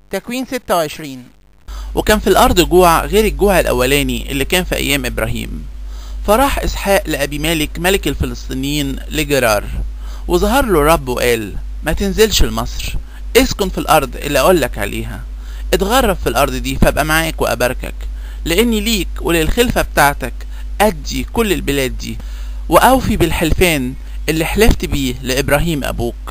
تكوين 26 وكان في الأرض جوع غير الجوع الأولاني اللي كان في أيام إبراهيم فراح إسحاق لأبي مالك ملك الفلسطينيين لجرار وظهر له الرب وقال ما تنزلش لمصر اسكن في الأرض اللي أقولك عليها اتغرب في الأرض دي فأبقى معاك وأباركك لأني ليك وللخلفة بتاعتك أدي كل البلاد دي وأوفي بالحلفان اللي حلفت بيه لإبراهيم أبوك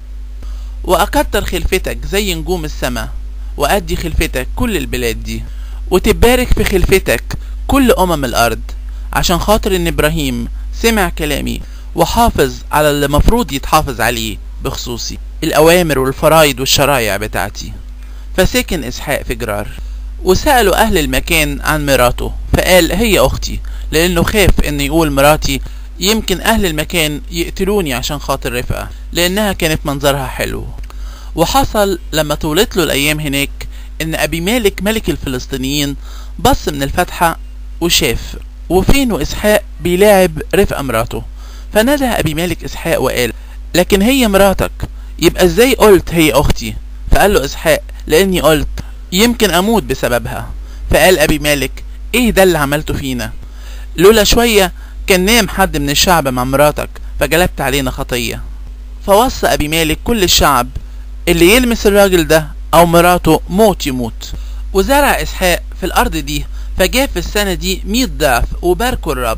وأكتر خلفتك زي نجوم السماء وأدي خلفتك كل البلاد دي وتبارك في خلفتك كل أمم الأرض عشان خاطر إن إبراهيم سمع كلامي وحافظ على اللي مفروض يتحافظ عليه بخصوصي الأوامر والفرايد والشرايع بتاعتي فسكن إسحاق في جرار وسألوا أهل المكان عن مراته فقال هي أختي لأنه خاف إن يقول مراتي يمكن أهل المكان يقتلوني عشان خاطر رفقة لأنها كانت منظرها حلو وحصل لما طولت له الأيام هناك إن أبي مالك ملك الفلسطينيين بص من الفتحة وشاف وفين وإسحاق بيلاعب رفقة مراته فنادى أبي مالك إسحاق وقال لكن هي مراتك يبقى إزاي قلت هي أختي فقال له إسحاق لأني قلت يمكن أموت بسببها فقال أبي مالك إيه ده اللي عملته فينا لولا شوية كان نام حد من الشعب مع مراتك فجلبت علينا خطية فوصى أبي مالك كل الشعب اللي يلمس الراجل ده أو مراته موت يموت وزرع إسحاق في الأرض دي فجاب في السنة دي مية ضعف وباركوا الرب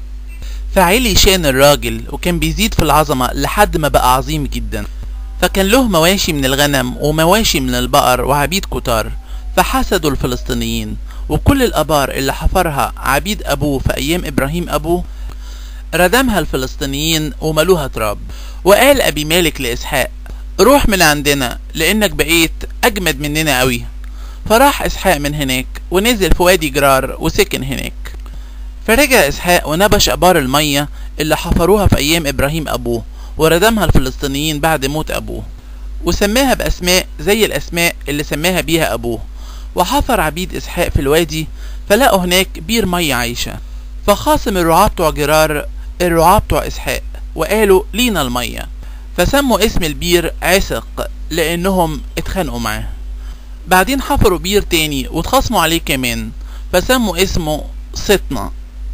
فعلي شان الراجل وكان بيزيد في العظمة لحد ما بقى عظيم جدا فكان له مواشي من الغنم ومواشي من البقر وعبيد كتار فحسدوا الفلسطينيين وكل الأبار اللي حفرها عبيد أبوه في أيام إبراهيم أبوه ردمها الفلسطينيين وملوها تراب وقال أبي مالك لإسحاق روح من عندنا لأنك بقيت أجمد مننا قوي فراح إسحاق من هناك ونزل في وادي جرار وسكن هناك فرجع إسحاق ونبش أبار المية اللي حفروها في أيام إبراهيم أبوه وردمها الفلسطينيين بعد موت أبوه وسماها بأسماء زي الأسماء اللي سماها بيها أبوه وحفر عبيد إسحاق في الوادي فلقوا هناك بير مية عايشة فخاصم الرعاة بتوع جرار الرعاة بتوع إسحاق وقالوا لينا المية فسموا اسم البير عسق لأنهم اتخانقوا معاه بعدين حفروا بير تاني واتخاصموا عليه كمان فسموا اسمه سطنة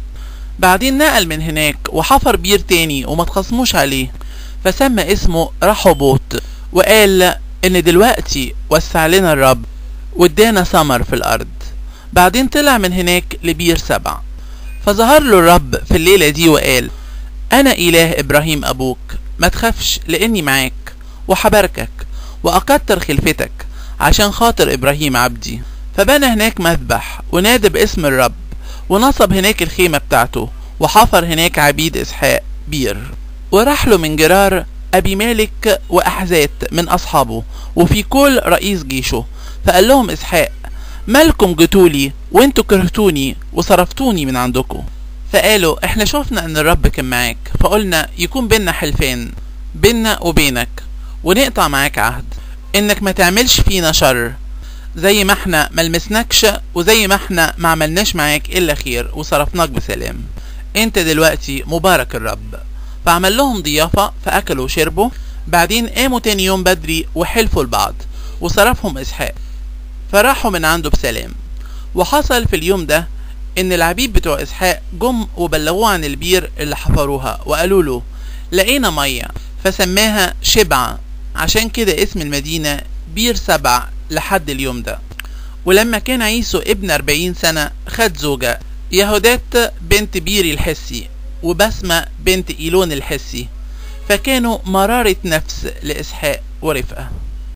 بعدين نقل من هناك وحفر بير تاني وما اتخاصموش عليه فسمى اسمه رحبوت وقال ان دلوقتي وسع لنا الرب وادانا ثمر في الارض بعدين طلع من هناك لبير سبع فظهر له الرب في الليلة دي وقال انا اله ابراهيم ابوك ما تخافش لاني معاك وحباركك واكتر خلفتك عشان خاطر ابراهيم عبدي فبنى هناك مذبح ونادى باسم الرب ونصب هناك الخيمة بتاعته وحفر هناك عبيد إسحاق بير وراح له من جرار أبي مالك وأحزات من أصحابه وفي كل رئيس جيشه فقال لهم إسحاق مالكم جتولي وانتوا كرهتوني وصرفتوني من عندكم فقالوا احنا شفنا ان الرب كان معاك فقلنا يكون بينا حلفان بينا وبينك ونقطع معاك عهد انك ما تعملش فينا شر زي ما احنا ملمسناكش وزي ما احنا ما عملناش معاك الا خير وصرفناك بسلام انت دلوقتي مبارك الرب فعمل لهم ضيافة فأكلوا وشربوا بعدين قاموا تاني يوم بدري وحلفوا لبعض وصرفهم إسحاق فراحوا من عنده بسلام وحصل في اليوم ده إن العبيد بتوع إسحاق جم وبلغوه عن البير اللي حفروها وقالوا له لقينا مية فسماها شبعة عشان كده اسم المدينة بير سبع لحد اليوم ده ولما كان عيسو ابن أربعين سنة خد زوجة يهودات بنت بيري الحسي وبسمة بنت إيلون الحسي فكانوا مرارة نفس لإسحاق ورفقة